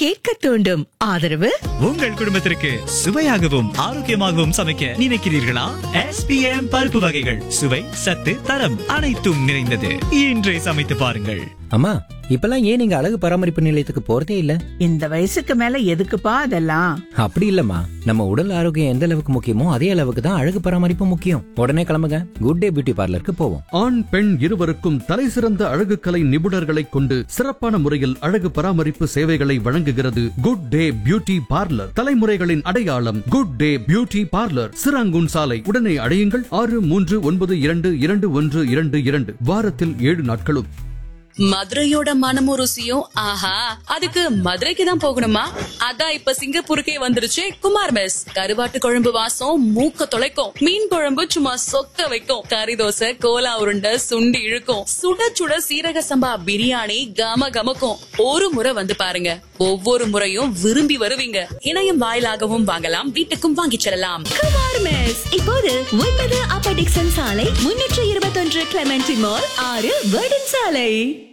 கேட்க தூண்டும் ஆதரவு உங்கள் குடும்பத்திற்கு சுவையாகவும் ஆரோக்கியமாகவும் சமைக்க நினைக்கிறீர்களா எஸ்பிஎம் பருப்பு வகைகள் சுவை சத்து தரம் அனைத்தும் நிறைந்தது இன்றே சமைத்து பாருங்கள் அம்மா இப்பெல்லாம் ஏன் நீங்க அழகு பராமரிப்பு நிலையத்துக்கு போறதே இல்ல இந்த வயசுக்கு மேல எதுக்குப்பா அதெல்லாம் அப்படி இல்லம்மா நம்ம உடல் ஆரோக்கியம் எந்த அளவுக்கு முக்கியமோ அதே அளவுக்கு தான் அழகு பராமரிப்பு முக்கியம் உடனே கிளம்புங்க குட் டே பியூட்டி பார்லருக்கு போவோம் ஆண் பெண் இருவருக்கும் தலைசிறந்த அழகுக்கலை நிபுணர்களைக் கொண்டு சிறப்பான முறையில் அழகு பராமரிப்பு சேவைகளை வழங்குகிறது குட் டே பியூட்டி பார்லர் தலைமுறைகளின் அடையாளம் good day beauty parlour Serangoon சாலை உடனே அடையுங்கள் ஆறு மூன்று ஒன்பது இரண்டு இரண்டு ஒன்று இரண்டு இரண்டு வாரத்தில் ஏழு நாட்களும் மதுரையோட மனமும் ருசியும் ஆஹா அதுக்கு மதுரைக்கு தான் போகணுமா அதான் இப்ப சிங்கப்பூருக்கே வந்துருச்சு குமார் மெஸ் கருவாட்டு குழம்பு வாசம் மூக்க தொலைக்கும் மீன் குழம்பு சும்மா சொக்க வைக்கும் கறி தோசை கோலா உருண்டை சுண்டி இழுக்கும் சுட சுட சீரக சம்பா பிரியாணி கம கமக்கும் ஒரு முறை வந்து பாருங்க ஒவ்வொரு முறையும் விரும்பி வருவீங்க இணையம் வாயிலாகவும் வாங்கலாம் வீட்டுக்கும் வாங்கிச் செல்லலாம் குமார் மெஸ் இப்போது ஒன்பது அப்ப டிக்சன் சாலை முன்னூற்று இருபத்தொன்று கிளமெண்டி மால் ஆறு வேர்டன் சாலை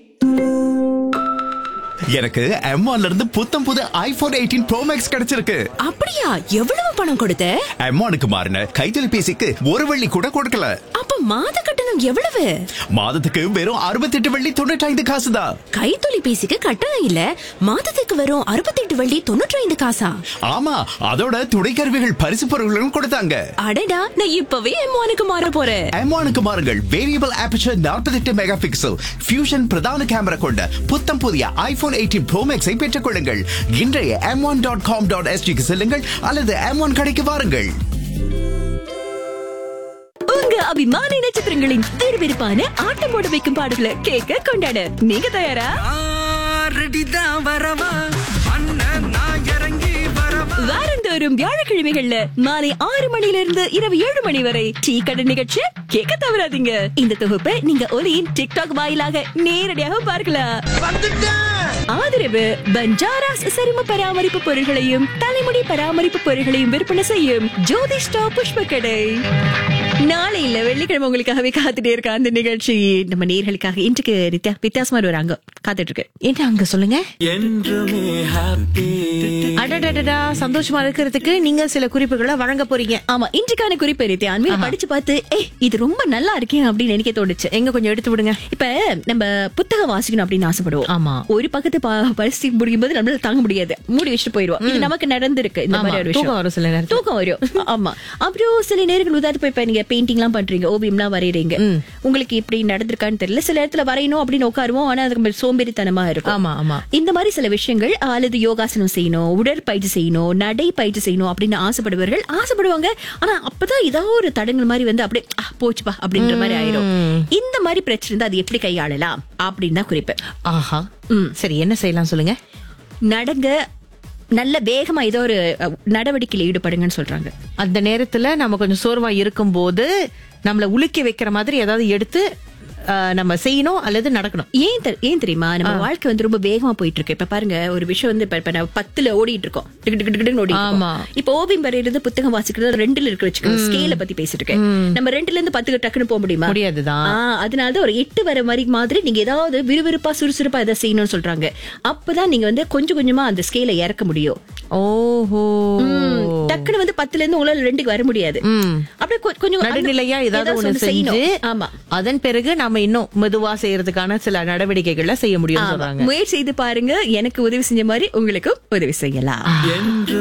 எனக்கு M1 ல இருந்து புத்தம் புது ஐபோன் எயிட்டீன் ப்ரோ மேக்ஸ் கிடைச்சிருக்கு அப்படியா எவ்வளவு பணம் கொடுத்த M1க்கு மாறின கைத்தொலைபேசிக்கு ஒரு வெள்ளி கூட கொடுக்கல அப்ப மாத கட்டணம் எவ்வளவு மாதத்துக்கு வெறும் அறுபத்தெட்டு வெள்ளி தொண்ணூற்றி காசு தான் கைத்தொலைபேசிக்கு கட்டணம் இல்ல மாதத்துக்கு வரும் அறுபத்தெட்டு வள்ளி தொண்ணூற்றி ஐந்து காசா ஆமா அதோட துணைக்கருவிகள் பரிசு பொருட்களும் கொடுத்தாங்க அடடா நான் இப்பவே எம்மானுக்கு மாற போறேன் M1க்கு மாறுங்கள் variable aperture 48 mega pixel fusion பிரதான கேமரா கொண்ட புத்தம் புதிய ஐபோன் எயிட்டீன் ப்ரோ மேக்ஸை பெற்றுக் கொள்ளுங்கள் இன்றைய M one dot com dot எஸ்டிக்கு செல்லுங்கள் அல்லது எம் ஒன் கடைக்கு வாருங்கள் உங்க அபிமான நட்சத்திரங்களின் விறுவிறுப்பான ஆட்டம் போட வைக்கும் பாடல்களை கேட்க கொண்டாட நீங்க தயாரா வாரந்தோறும் வியாழக்கிழமைகள்ல மாலை ஆறு மணில இருந்து இரவு ஏழு மணி வரை டீ கடை நிகழ்ச்சி கேட்க தவறாதீங்க இந்த தொகுப்பை நீங்க ஒலியின் டிக்டாக் வாயிலாக நேரடியாக பார்க்கலாம் ஆதரவு பஞ்சாராஸ் சரும பராமரிப்பு பொருட்களையும் தலைமுடி பராமரிப்பு பொருட்களையும் விற்பனை செய்யும் ஜோதிஷ்டா புஷ்ப கடை நாளை இல்ல வெள்ளிக்கிழமை உங்களுக்காகவே காத்துட்டே இருக்க அந்த நிகழ்ச்சி நம்ம நேர்களுக்காக இன்றைக்கு நித்யா வித்தியாசமா ஒரு அங்க காத்துட்டு இருக்கு என்ன அங்க சொல்லுங்க அடடடடா சந்தோஷமா இருக்கிறதுக்கு நீங்க சில குறிப்புகளை வழங்க போறீங்க ஆமா இன்றைக்கான குறிப்பு ரீதியா அண்மையில படிச்சு பார்த்து ஏ இது ரொம்ப நல்லா இருக்கே அப்படின்னு எனக்கு தோணுச்சு எங்க கொஞ்சம் எடுத்து விடுங்க இப்ப நம்ம புத்தகம் வாசிக்கணும் அப்படின்னு ஆசைப்படுவோம் ஆமா. ஒரு பக்கத்து ப- பரிசு முடியும் போது நம்மளால தாங்க முடியாது மூடி வச்சுட்டு போயிருவோம் இது நமக்கு நடந்திருக்கு இந்த ஆமா, மாதிரி ஒரு தூக்கம் வரும் சில விஷயம் நேரத்துல. தூக்கம் வரும் ஆமா அப்புறம் சில நேரங்கள் உதாரணம் இப்ப நீங்க பெயிண்டிங் எல்லாம் பண்றீங்க ஓவியம் எல்லாம் வரையறீங்க உங்களுக்கு இப்படி நடந்திருக்கான்னு தெரியல சில இடத்துல வரையணும் அப்படின்னு உட்காருவோம் ஆனா அதுக்கு கொஞ்சம் சோம்பேறித்தனமா இருக்கும் ஆமா, ஆமா. இந்த மாதிரி சில விஷயங்கள் அல்லது யோகாசனம் செய்யணும் உடற்பயிற்சி செய்யணும் நடை பயிற்சி செய்யணும் அப்படின்னு ஆசைப்படுவார்கள் ஆசைப்படுவாங்க ஆனா அப்பதான் ஏதாவது ஒரு தடங்கள் மாதிரி வந்து அப்படியே "ஆ, போச்சுப்பா அப்படின்ற மாதிரி ஆயிரும் இந்த மாதிரி பிரச்சனை இருந்தா அது எப்படி கையாளலாம் அப்படின்னு தான் குறிப்பு ஆஹா சரி என்ன செய்யலாம் சொல்லுங்க நடங்க நல்ல வேகமா ஏதோ ஒரு அஹ், நடவடிக்கையில ஈடுபடுங்கன்னு சொல்றாங்க அந்த நேரத்துல நம்ம கொஞ்சம் சோர்வா இருக்கும்போது நம்மள உலுக்கி வைக்கிற மாதிரி ஏதாவது எடுத்து ஆஹ், நம்ம செய்யணும் அல்லது நடக்கணும் ஏன் தெ- ஏன் தெரியுமா நம்ம வாழ்க்கை வந்து ரொம்ப வேகமா போயிட்டு இருக்கு இப்ப பாருங்க ஒரு விஷயம் வந்து இப்ப இப்ப நான் பத்துல ஓடிட்டு இருக்கோம் டிக்கு டிக்கு டிக்குன்னு ஓடிட்டு இருக்கோம். ஆமா. இப்ப ஓவியம் வரையிறது புத்தகம் வாசிக்கிறது ரெண்டுல இருக்கு வச்சுக்கோங்க ஸ்கேல பத்தி பேசிட்டு இருக்கேன் நம்ம ரெண்டுல இருந்து பத்துக்கு டக்குன்னு போக முடியுமா முடியாதுதான். ஆ, அதனாலதான் ஒரு எட்டு வர மாதிரி மாதிரி நீங்க ஏதாவது விறுவிறுப்பா சுறுசுறுப்பா எதை செய்யணும்னு சொல்றாங்க அப்பதான் நீங்க வந்து கொஞ்சம் கொஞ்சமா அந்த ஸ்கேல இறக்க முடியும் ஓஹோ ம், டக்குன்னு வந்து பத்துல இருந்து உங்களால ரெண்டுக்கு வர முடியாது ம். அப்படியே கொ- கொஞ்சம் அந்த- நடுநிலையா ஏதாவது ஒண்ணு செய்யணும். செஞ்சு ஆமா அதன் பிறகு நாம இன்னும் மெதுவா செய்யறதுக்கான சில நடவடிக்கைகளை செய்ய முடியும் ஆமா. சொல்றாங்க முயற்சி செய்து பாருங்க எனக்கு உதவி செஞ்ச மாதிரி உங்களுக்கும் உதவி செய்யலாம்